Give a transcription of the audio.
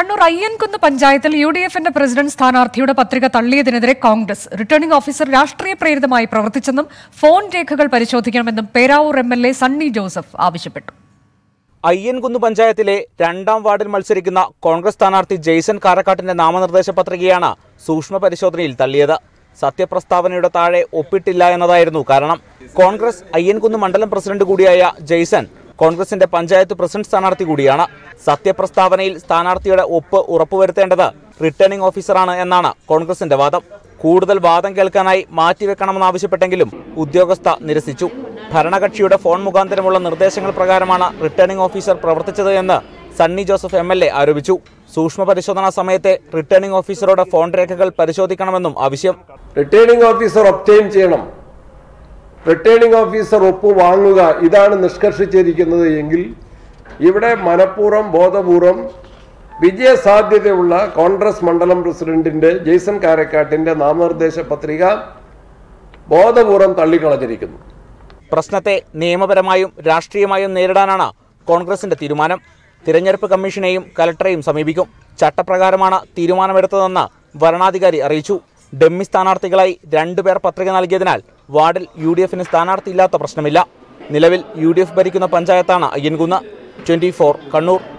കണ്ണൂർ അയ്യൻകുന്ന് പഞ്ചായത്തിൽ U D എഫിന്റെ president സ്ഥാനാർത്ഥിയുടെ പത്രിക തള്ളിയതിനെതിരെ കോൺഗ്രസ് റിട്ടേണിംഗ് ഓഫീസർ രാഷ്ട്രീയ പ്രേരിതമായി പ്രവർത്തിച്ചെന്നും ഫോൺ രേഖകൾ പരിശോധിക്കണമെന്നും Peravoor M L A Sunny Joseph ആവശ്യപ്പെട്ടു അയ്യൻകുന്ന് പഞ്ചായത്തിലെ രണ്ടാം വാർഡിൽ മത്സരിക്കുന്ന കോൺഗ്രസ് സ്ഥാനാർത്ഥി ജെയ്സൺ കാരക്കാട്ടിന്റെ നാമനിർദ്ദേശ പത്രികയാണ് സൂക്ഷ്മ പരിശോധനയിൽ തള്ളിയത് സത്യപ്രസ്താവനയുടെ താഴെ ഒപ്പിട്ടില്ല എന്നതായിരുന്നു കാരണം കോൺഗ്രസ് അയ്യൻകുന്ന് മണ്ഡലം പ്രസിഡന്റ് കൂടിയായ ജെയ്സൺ കോൺഗ്രസിന്റെ പഞ്ചായത്ത് പ്രസിഡന്റ് സ്ഥാനാർത്ഥി കൂടിയാണ് സത്യപ്രസ്താവനയിൽ സ്ഥാനാർത്ഥിയുടെ ഒപ്പ് ഉറപ്പുവരുത്തേണ്ടത് റിട്ടേണിംഗ് ഓഫീസറാണ് എന്നാണ് കോൺഗ്രസിന്റെ വാദം കൂടുതൽ വാദം കേൾക്കാനായി മാറ്റിവെക്കണമെന്നാവശ്യപ്പെട്ടെങ്കിലും ഉദ്യോഗസ്ഥ നിരസിച്ചു ഭരണകക്ഷിയുടെ ഫോൺ മുഖാന്തരമുള്ള നിർദ്ദേശങ്ങൾ പ്രകാരമാണ് റിട്ടേണിംഗ് ഓഫീസർ പ്രവർത്തിച്ചത് എന്ന് Sunny Joseph M L A ആരോപിച്ചു സൂക്ഷ്മ പരിശോധനാ സമയത്തെ റിട്ടേണിംഗ് ഓഫീസറുടെ ഫോൺ രേഖകൾ പരിശോധിക്കണമെന്നും ആവശ്യം റിട്ടേണിംഗ് ഓഫീസർ ഒപ്റ്റെയിൻ ചെയ്യണം റിട്ടേണിംഗ് ഓഫീസർ ഒപ്പ് വാങ്ങുക ഇതാണ് നിഷ്കർഷിച്ചിരിക്കുന്നത് എങ്കിൽ ഇവിടെ മനഃപൂർവ്വം ബോധപൂർവം വിജയസാധ്യതയുള്ള കോൺഗ്രസ് മണ്ഡലം പ്രസിഡന്റിന്റെ ജെയ്സൺ കാരക്കാട്ടിന്റെ നാമനിർദ്ദേശ പത്രിക ബോധപൂർവം തള്ളിക്കളഞ്ഞിരിക്കുന്നു പ്രശ്നത്തെ നിയമപരമായും രാഷ്ട്രീയമായും നേരിടാനാണ് കോൺഗ്രസിന്റെ തീരുമാനം തിരഞ്ഞെടുപ്പ് കമ്മീഷനെയും കലക്ടറെയും സമീപിക്കും ചട്ടപ്രകാരമാണ് തീരുമാനമെടുത്തതെന്ന് വരണാധികാരി അറിയിച്ചു ഡെമ്മി സ്ഥാനാർത്ഥികളായി രണ്ടുപേർ പത്രിക നൽകിയതിനാൽ വാർഡിൽ യു ഡി എഫിന് സ്ഥാനാർത്ഥിയില്ലാത്ത പ്രശ്നമില്ല നിലവിൽ യു ഡി എഫ് ഭരിക്കുന്ന പഞ്ചായത്താണ് അയ്യൻകുന്ന് ട്വന്റി കണ്ണൂർ